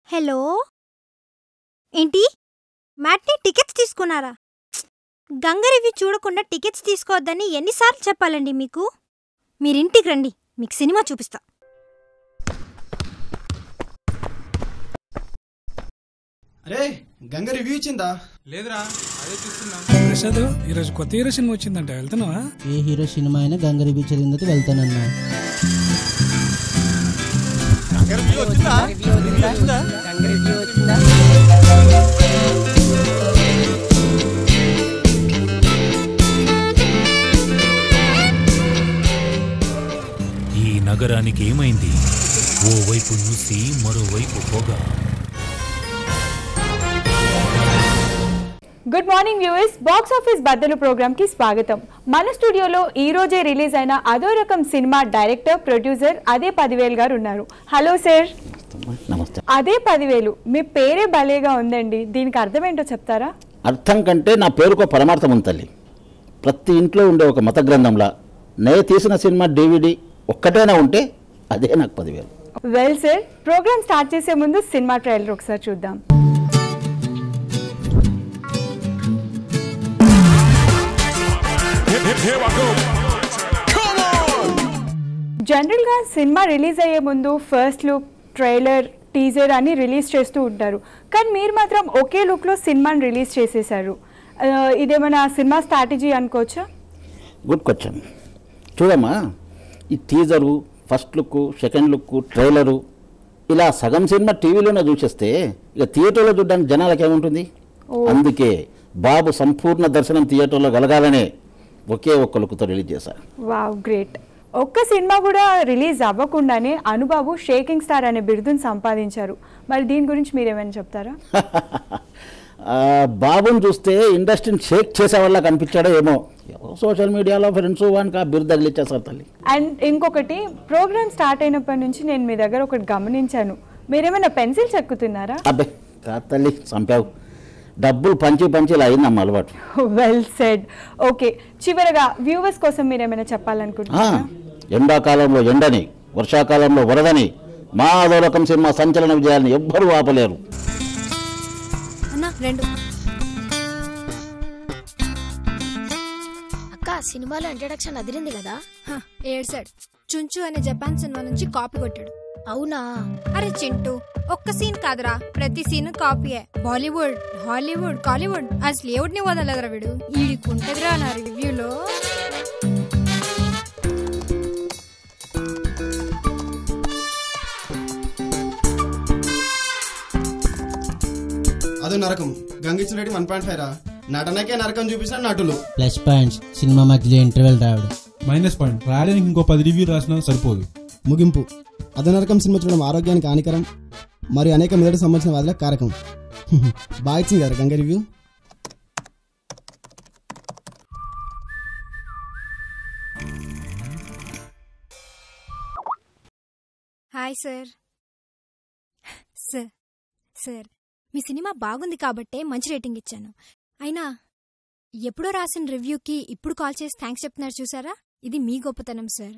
Hello ఏంటి matinee tickets తీసుకున్నారా ప్చ్! గంగ రివ్యూ చూడకుండా టికెట్స్ తీసుకోవద్దని ఎన్నిసార్లు చెప్పాలండి మీకు మీరింటికి రండి మీకు సినిమా చూపిస్తా అరే గంగ రివ్యూ ఇచ్చిందా లేదురా అదే చూస్తున్నాం ప్రసాద్ ఈరోజు కొత్త హీరో సినిమా వచ్చిందంట వెళ్తున్నావా ఏ హీరో సినిమా అయినా గంగ రివ్యూ చదివిందైతే వెళ్తానన్నా రివ్యూ వచ్చిందా రివ్యూ వచ్చిందా ఈ నగరానికి ఏమైంది ఓవైపు మూసి మరోవైపు పొగ good morning viewers box office బద్దలు ప్రోగ్రామ్ కి స్వాగతం మన స్టూడియోలో ఈ రోజే రిలీజ్ అయిన అదో రకం సినిమా డైరెక్టర్ ప్రొడ్యూసర్ అదే పదివేలు గారు ఉన్నారు హలో సార్ నమస్తే అదే పదివేలు మీ పేరే భలేగా ఉందండి దీనికి అర్థం ఏంటో చెప్తారా అర్థం కంటే నా పేరుకో పరమార్థం ఉంది తల్లి ప్రతి ఇంట్లో ఉండే ఒక మత గ్రంథంలా నే తీసిన సినిమా డివిడి ఒక్కటైనా ఉంటే అదే నాకు పదివేలు వెల్ సార్ ప్రోగ్రామ్ స్టార్ట్ చేసే ముందు సినిమా ట్రైలర్ ఒకసారి చూద్దాం జనరల్ గా సినిమా రిలీజ్ అయ్యే ముందు ఫస్ట్ లుక్ ట్రైలర్ టీజర్ అని రిలీజ్ చేస్తూ ఉంటారు కానీ మీరు మాత్రం ఒకే లుక్ లో సినిమాని రిలీజ్ చేసేసారు ఆ, ఇదేమైనా సినిమా స్ట్రాటజీ అనుకోవచ్చా గుడ్ క్వశ్చన్ చూడమ్మా ఈ teaser first look second look trailer ఇలా సగం సినిమా టీవీలోనే చూసేస్తే ఇక థియేటర్లో చూడడానికి జనాలకు ఏముంటుంది అందుకే బాబు సంపూర్ణ దర్శనం థియేటర్లో కలగాలనే ఒకే ఒక్క లుక్తో రిలీజ్ చేశారు వావ్ గ్రేట్ ఒక్క సినిమా కూడా రిలీజ్ అవ్వకుండానే అనుబాబు షేకింగ్ స్టార్ అనే బిరుదును సంపాదించారు మరి దీని గురించి మీరేమైనా చెప్తారా ఆ, బాబుని చూస్తే ఇండస్ట్రీని షేక్ చేసే వాళ్ళ కనిపించాడో ఏమో ఎవరో సోషల్ మీడియాలో ఫ్రెండ్స్ వానికి ఆ బిరుదు తగిలిచ్చేస్తారు తల్లి అండ్ ఇంకొకటి ప్రోగ్రామ్ స్టార్ట్ అయినప్పటి నుంచి నేను మీ దగ్గర ఒకటి గమనించాను మీరేమైనా పెన్సిల్ చెక్కుతున్నారా అబ్బే కాదు తల్లి చంపావు డబ్బులు పంచి పంచి ఇలా అయిందమ్మ అలవాటు వెల్ సెడ్ ఓకే చివరగా వ్యూవర్స్ కోసం మీరేమైనా ఆ, చెప్పాలనుకుంటున్నారా ఎండాకాలంలో ఎండని వర్షాకాలంలో వరదని మా అదోరకం సినిమా సంచలన విజయాన్ని ఎవ్వరూ ఆపలేరు అన్నా రెండు అక్క సినిమాలో ఇంట్రడక్షన్ అదిరింది కదా హ, ఏడ్సాడు చుంచు అనే జపాన్ సినిమా నుంచి కాపీ కొట్టాడు అవునా అరే చింటూ ఒక్క సీన్ కాదురా ప్రతి సీన్ కాపీయే బాలీవుడ్ హాలీవుడ్ కాలీవుడ్ అసలు ఎవడిని వదలదురా వీడు ఈడికి ఉంటదిరా నా రివ్యూలో అదో నరకం గంగ ఇచ్చిన రేటు వన్ పాయింట్ ఫైవ్ రా నటనకే నరకం చూపించిన నటులు ప్లస్ పాయింట్స్ సినిమా మధ్యలో ఇంటర్వెల్ రావడం మైనస్ పాయింట్ రాయడానికి ఇంకో పది రివ్యూ రాసినా సరిపోదు ముగింపు అదో నరకం సినిమా చూడడం ఆరోగ్యానికి హానికరం మరియు అనేక మెదడు సంబంధించిన వాదులకు కారకం బాగా ఇచ్చింది కదా Ganga review hi sir sir sir మీ సినిమా బాగుంది కాబట్టే మంచి రేటింగ్ ఇచ్చాను అయినా ఎప్పుడో రాసిన రివ్యూకి ఇప్పుడు కాల్ చేసి థ్యాంక్స్ చెప్తున్నారు చూసారా ఇది మీ గొప్పతనం సార్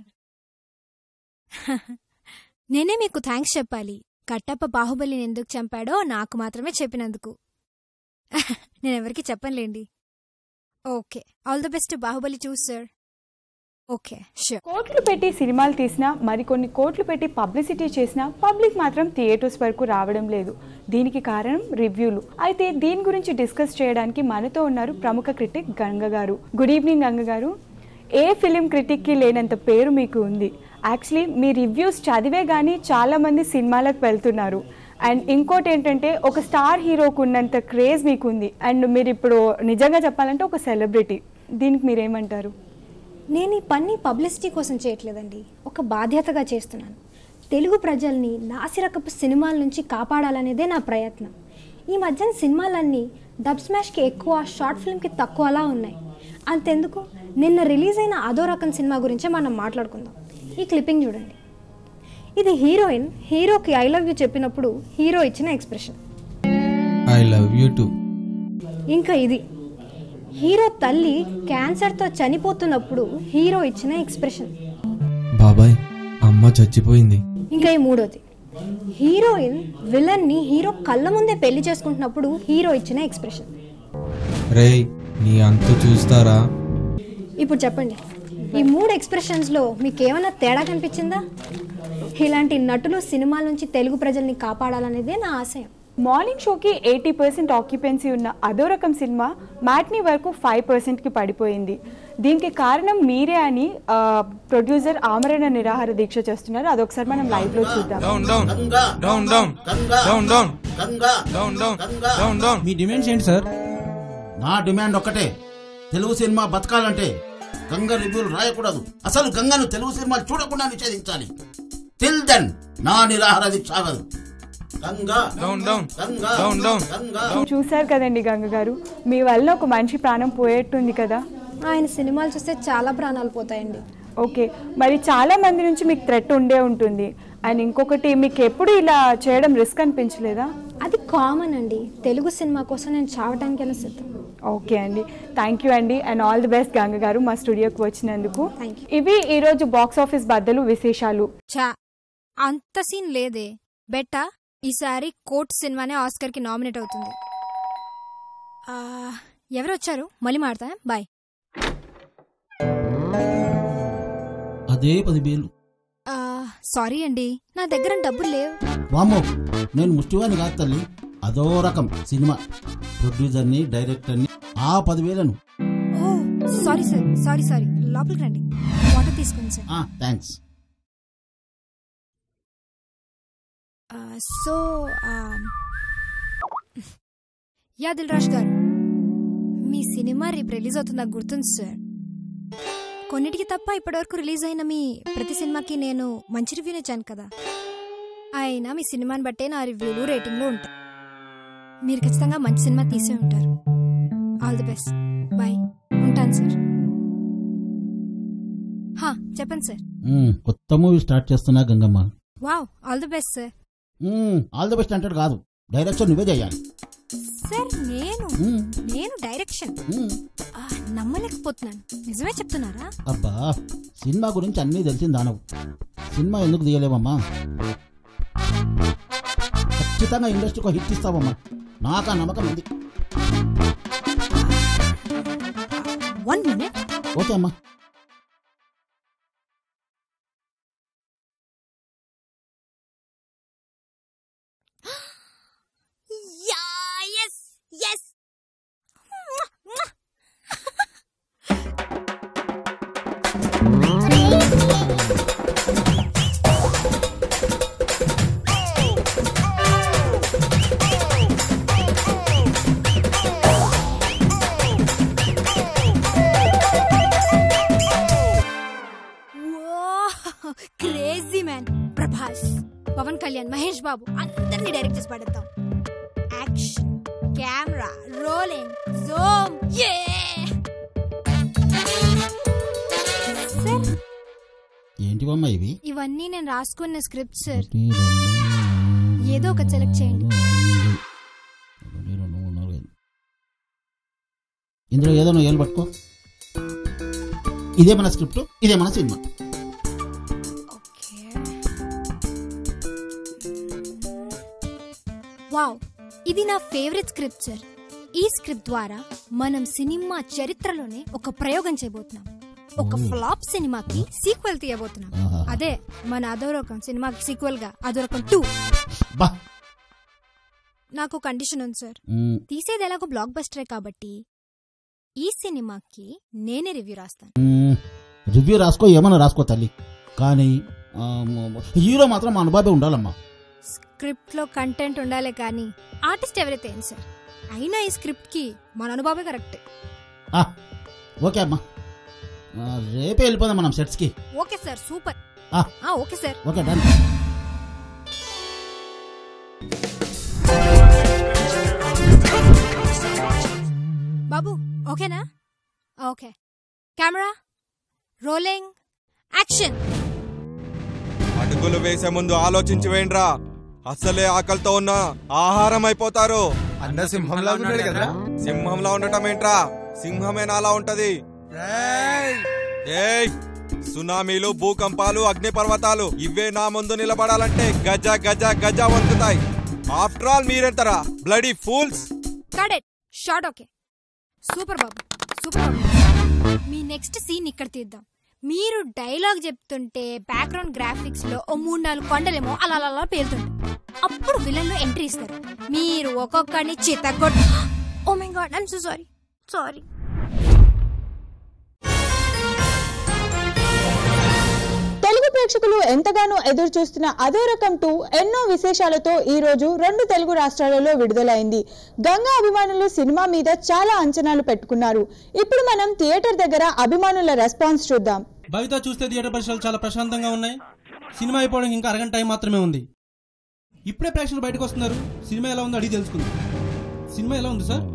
నేనే మీకు థ్యాంక్స్ చెప్పాలి కట్టప్ప బాహుబలిని ఎందుకు చంపాడో నాకు మాత్రమే చెప్పినందుకు నేనెవరికి చెప్పనులేండి okay all the best Baahubali చూస్ సార్ ఓకే షూర్ కోట్లు పెట్టి సినిమాలు తీసినా మరికొన్ని కోట్లు పెట్టి పబ్లిసిటీ చేసినా పబ్లిక్ మాత్రం థియేటర్స్ వరకు రావడం లేదు దీనికి కారణం రివ్యూలు అయితే దీని గురించి డిస్కస్ చేయడానికి మనతో ఉన్నారు ప్రముఖ క్రిటిక్ గంగ గారు గుడ్ ఈవినింగ్ గంగ గారు ఏ ఫిలిం క్రిటిక్కి లేనంత పేరు మీకు ఉంది యాక్చువల్లీ మీ రివ్యూస్ చదివే కానీ చాలామంది సినిమాలకు వెళ్తున్నారు అండ్ ఇంకోటి ఏంటంటే ఒక స్టార్ హీరోకు ఉన్నంత క్రేజ్ మీకు ఉంది అండ్ మీరు ఇప్పుడు నిజంగా చెప్పాలంటే ఒక సెలబ్రిటీ దీనికి మీరేమంటారు నేను ఈ పని పబ్లిసిటీ కోసం చేయట్లేదండి ఒక బాధ్యతగా చేస్తున్నాను తెలుగు ప్రజల్ని నాసిరకపు సినిమాల నుంచి కాపాడాలనేదే నా ప్రయత్నం ఈ మధ్యన సినిమాలన్నీ డబ్ స్మాష్కి ఎక్కువ షార్ట్ ఫిల్మ్కి తక్కువలా ఉన్నాయి అంతెందుకు నిన్న రిలీజ్ అయిన అదో రకం సినిమా గురించే మనం మాట్లాడుకుందాం ఈ క్లిప్పింగ్ చూడండి ఇది హీరోయిన్ హీరోకి ఐ లవ్ యూ చెప్పినప్పుడు హీరో ఇచ్చిన expression I love you too ఇంకా ఇది హీరో తల్లి క్యాన్సర్తో చనిపోతున్నప్పుడు హీరో ఇచ్చిన ఎక్స్ప్రెషన్ బాబాయ్ అమ్మ చచ్చిపోయింది ఇంకా ఈ మూడోది హీరోయిన్ విలన్ని హీరో కళ్ళ ముందే పెళ్లి చేసుకుంటున్నప్పుడు హీరో ఇచ్చిన ఎక్స్ప్రెషన్ రేయ్ నీ అంతు చూస్తారా ఇప్పుడు చెప్పండి ఈ మూడు ఎక్స్ప్రెషన్స్లో మీకు ఏమైనా తేడా కనిపించిందా ఇలాంటి నటులు సినిమాల నుంచి తెలుగు ప్రజల్ని కాపాడాలనేదే నా ఆశయం మార్నింగ్ షోకి ఎయిటీ పర్సెంట్ ఆక్యుపెన్సీ ఉన్న అదో రకం సినిమా మ్యాట్నీ వరకు ఫైవ్ పర్సెంట్కి పడిపోయింది దీనికి కారణం మీరే అని ఆ, ప్రొడ్యూసర్ ఆమరణ నిరాహార దీక్ష చేస్తున్నారు అదొకసారి మనం లైవ్లో చూద్దాం down down down down down down down down down down మీ డిమాండ్స్ ఏంటి సార్ నా డిమాండ్ ఒక్కటే తెలుగు సినిమా బతకాలంటే గంగ రివ్యూలు రాయకూడదు అసలు గంగను తెలుగు సినిమాలు చూడకుండా నిషేధించాలి టిల్ దెన్ నా నిరాహార దీక్ష ఆగదు Ganga down down Ganga down down Ganga చూశారు కదండి గంగ గారు మీ వల్ల ఒక మనిషి ప్రాణం పోయేట్టుంది కదా ఆయన సినిమాలు చూస్తే చాలా ప్రాణాలు పోతాయండి ఓకే మరి చాలా మంది నుంచి మీకు థ్రెట్ ఉండే ఉంటుంది అండ్ ఇంకొకటి మీకు ఎప్పుడు ఇలా చేయడం రిస్క్ అనిపించలేదా అది కామన్ అండి తెలుగు సినిమా కోసం నేను చావటానికైనా సిద్ధం ఓకే అండి థ్యాంక్ యూ అండి and all the best Ganga garu మా స్టూడియోకి వచ్చినందుకు Thank you. ఇవి ఈరోజు బాక్స్ ఆఫీస్ బద్దలు విశేషాలు చా అంత సీన్ లేదే బెట్టా ఈసారి కోర్ట్ సినిమానే ఆస్కర్కి నామినేట్ అవుతుంది ఆ, ఎవరు వచ్చారు మళ్ళీ మాడతా బాయ్ అదే పది వేలు ఆ, సారీ అండి నా దగ్గర డబ్బులు లేవు వామ్మో నేను ముష్టివాణి కాదు తల్లి అదో రకం సినిమా ప్రొడ్యూసర్ని డైరెక్టర్ని ఆ పదివేలను ఓ సారీ సార్ సారీ సారీ లోపలికి రండి వాటర్ తీసుకోండి సార్ థ్యాంక్స్ ఆ, సో ఆ, యా దిల్రాజ్ గారు మీ సినిమా రేపు రిలీజ్ అవుతుందా గుర్తుంది సార్ కొన్నిటికి తప్ప ఇప్పటివరకు రిలీజ్ అయిన మీ ప్రతి సినిమాకి నేను మంచి రివ్యూని ఇచ్చాను కదా అయినా మీ సినిమాని బట్టే నా రివ్యూలు రేటింగ్లు ఉంటాయి మీరు ఖచ్చితంగా మంచి సినిమా తీసే ఉంటారు ఆల్ ది బెస్ట్ బాయ్ ఉంటాను సార్ హా చెప్పండి సార్ మ్మ్, కొత్త మూవీ స్టార్ట్ చేస్తున్నా Gangamma wow all the best sir మ్మ్, ఆల్ ద బెస్ట్ అంటాడు కాదు డైరెక్షన్ నువ్వే చేయాలి సార్ నేను మ్మ్, నేను డైరెక్షన్ మ్మ్. ఆ, నమ్మలేకపోతున్నాను నిజమే చెప్తున్నారా అబ్బా సినిమా గురించి అన్నీ తెలిసింది దానవు సినిమా ఎందుకు తీయలేవమ్మా ఖచ్చితంగా ఇండస్ట్రీకి హిట్ ఇస్తావమ్మా నాకు ఆ నమ్మకం ఉంది వన్ మినిట్ ఓకే అమ్మా yeah yes yes crazy man Prabhas Pawan Kalyan Mahesh Babu అందరినీ డైరెక్ట్ చేసి పడేద్దాం యాక్షన్ కెమెరా రోలింగ్ జూమ్ యే సార్ ఏంటివమ్మా ఇవి ఇవన్నీ నేను రాసుకున్న స్క్రిప్ట్ సార్ ఒకటి, రెండు, ఏదో ఒకటి సెలెక్ట్ చేయండి ఐదు. ఒకటి, రెండు, మూడు, నాలుగు, ఐదు. ఇందులో ఏదో నువ్వు ఏళ్ళు పట్టుకో ఇదే మన స్క్రిప్ట్ ఇదే మన సినిమా ఓకే వావ్ ఇది నా ఫేవరెట్ స్క్రిప్ట్ సార్ ఈ స్క్రిప్ట్ ద్వారా మనం సినిమా చరిత్రలోనే ఒక ప్రయోగం చేయబోతున్నాం ఒక ఫ్లాప్ సినిమాకి సీక్వెల్ తీయబోతున్నాం ఆహా. అదే మన అదోరకం సినిమాకి సీక్వెల్ గా అదోరకం టూ బా నాకు కండిషన్ ఉంది సార్ మ్మ్, తీసేది ఎలాగో బ్లాక్ బస్టరే కాబట్టి ఈ సినిమాకి నేనే రివ్యూ రాస్తాను మ్మ్. రివ్యూ రాసుకో ఏమన్నా రాసుకో తల్లి కానీ ఆ, మ- హీరో మాత్రం మా అనుబాబే ఉండాలమ్మా స్క్రిప్ట్ లో కంటెంట్ ఉండాలి కానీ ఆర్టిస్ట్ ఎవరైతే ఏం సార్ అయినా ఈ స్క్రిప్ట్ కి మన అనుభవే కరెక్ట్ ఆ, ఓకే అమ్మా ఆ, రేపే వెళ్ళిపోదాం మనం సెట్స్కి ఓకే సార్ సూపర్ ఆ. ఆ, ఓకే సార్ ఓకే డన్ బాబు ఓకేనా ఓకే కెమెరా రోలింగ్ యాక్షన్ అడుగులు వేసే ముందు ఆలోచించి వేయండ్రా అసలే ఆకలితో ఉన్న ఆహారం అయిపోతారు అన్న సింహంలా ఉన్నాడు కదా సింహంలా ఉండటం ఏంట్రా సింహమేనా అలా ఉంటది ఏయ్ సునామీలు భూకంపాలు అగ్నిపర్వతాలు ఇవే నా ముందు నిలబడాలంటే గజ గజ గజ వణుకుతాయి ఆఫ్టర్ ఆల్ మీరెంతరా బ్లడీ ఫూల్స్ కడెట్ షార్ట్ ఓకే సూపర్ బాబు సూపర్ బాబు మీ నెక్స్ట్ సీన్ ఇక్కడ తీద్దాం మీరు డైలాగ్ చెప్తుంటే బ్యాక్గ్రౌండ్ గ్రాఫిక్స్ లో ఓ మూడు నాలుగు కొండలేమో అలా అలా అలా పేలుతుంది అప్పుడు విలన్లో ఎంట్రీ ఇస్తారు మీరు ఒక్కొక్కడిని చితగొట్ oh my god I'm so sorry sorry Telugu ప్రేక్షకులు ఎంతగానో ఎదురు చూస్తున్న అదో రకం టూ ఎన్నో విశేషాలతో ఈ రోజు రెండు తెలుగు రాష్ట్రాలలో విడుదలైంది గంగా అభిమానులు సినిమా మీద చాలా అంచనాలు పెట్టుకున్నారు ఇప్పుడు మనం థియేటర్ దగ్గర అభిమానుల రెస్పాన్స్ చూద్దాం బయట చూస్తే థియేటర్ పరిసరాలు చాలా ప్రశాంతంగా ఉన్నాయి సినిమా అయిపోవడానికి ఇంకా అరగంట టైం మాత్రమే ఉంది ఇప్పుడే ప్రేక్షకులు బయటకు వస్తున్నారు సినిమా ఎలా ఉందో అడిగి తెలుసుకుందాం సినిమా ఎలా ఉంది సార్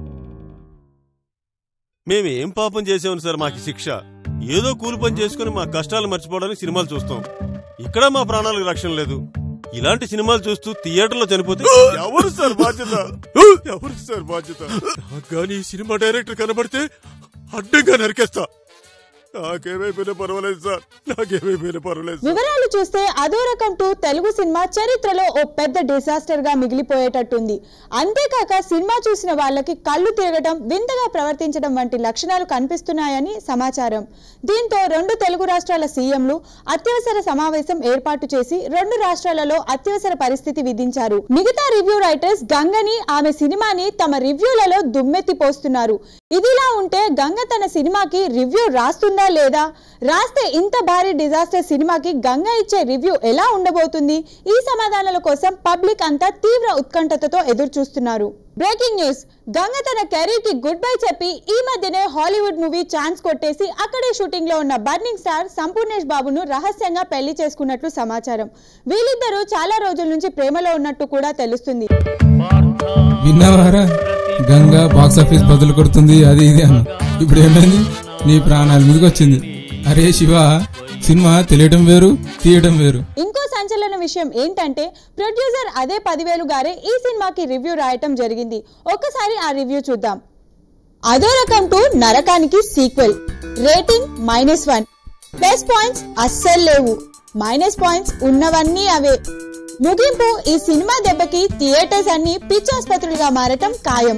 మేము ఏం పాపం చేసాము సార్ మాకు శిక్ష ఏదో కూలి పని చేసుకుని మా కష్టాలు మర్చిపోవడానికి సినిమాలు చూస్తాం ఇక్కడ మా ప్రాణాలకు రక్షణ లేదు ఇలాంటి సినిమాలు చూస్తూ థియేటర్లో చనిపోతే ఎవరు సార్ బాధ్యత ఎవరు సార్ బాధ్యత నాకు కానీ ఈ సినిమా డైరెక్టర్ కనబడితే అడ్డంగా నరికేస్తా నాకేమైపోయినా పర్వాలేదు సార్ నాకేమైపోయినా పర్వాలేదు సార్ వివరాలు చూస్తే అదో రకం టూ తెలుగు సినిమా చరిత్రలో ఓ పెద్ద డిజాస్టర్ గా మిగిలిపోయేటట్టుంది అంతేకాక సినిమా చూసిన వాళ్ళకి కళ్ళు తిరగడం వింతగా ప్రవర్తించడం వంటి లక్షణాలు కనిపిస్తున్నాయని సమాచారం దీంతో రెండు తెలుగు రాష్ట్రాల సీఎంలు అత్యవసర సమావేశం ఏర్పాటు చేసి రెండు రాష్ట్రాలలో అత్యవసర పరిస్థితి విధించారు మిగతా రివ్యూ రైటర్స్ గంగని ఆమె సినిమాని తమ రివ్యూలలో దుమ్మెత్తిపోస్తున్నారు ఇదిలా ఉంటే గంగ తన సినిమాకి రివ్యూ రాస్తుందా లేదా రాస్తే ఇంత భారీ డిజాస్టర్ సినిమాకి గంగ ఇచ్చే రివ్యూ ఎలా ఉండబోతుంది ఈ సమాధానాల కోసం పబ్లిక్ అంతా తీవ్ర ఉత్కంఠతతో ఎదురు చూస్తున్నారు బ్రేకింగ్ న్యూస్ గంగ తన కెరీర్ కి గుడ్ బై చెప్పి ఈ మధ్యనే హాలీవుడ్ మూవీ ఛాన్స్ కొట్టేసి అక్కడే షూటింగ్ లో ఉన్న బర్నింగ్ స్టార్ సంపూర్ణేష్ బాబును రహస్యంగా పెళ్లి చేసుకున్నట్లు సమాచారం వీళ్ళిద్దరూ చాలా రోజుల నుంచి ప్రేమలో ఉన్నట్టు కూడా తెలుస్తుంది విన్నావారా గంగా బాక్స్ ఆఫీస్ బదులు కొడుతుంది అది ఇది అన్న ఇప్పుడు ఏమైంది నీ ప్రాణాల మీదకి వచ్చింది అరే శివ సినిమా తెలియటం వేరు తీయటం వేరు ఇంకో సంచలన విషయం ఏంటంటే ప్రొడ్యూసర్ అదే పదివేలు గారే ఈ సినిమాకి రివ్యూ రాయటం జరిగింది ఒక్కసారి ఆ రివ్యూ చూద్దాం అదో రకం టు నరకానికి sequel rating minus one plus points అస్సలు లేవు మైనస్ పాయింట్స్ ఉన్నవన్నీ అవే ముగింపు ఈ సినిమా దెబ్బకి థియేటర్స్ అన్ని పిచ్చాసుపత్రులుగా మారటం ఖాయం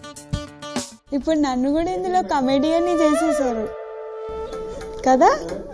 ఇప్పుడు నన్ను కూడా ఇందులో కమెడియన్ చేసేసారు కదా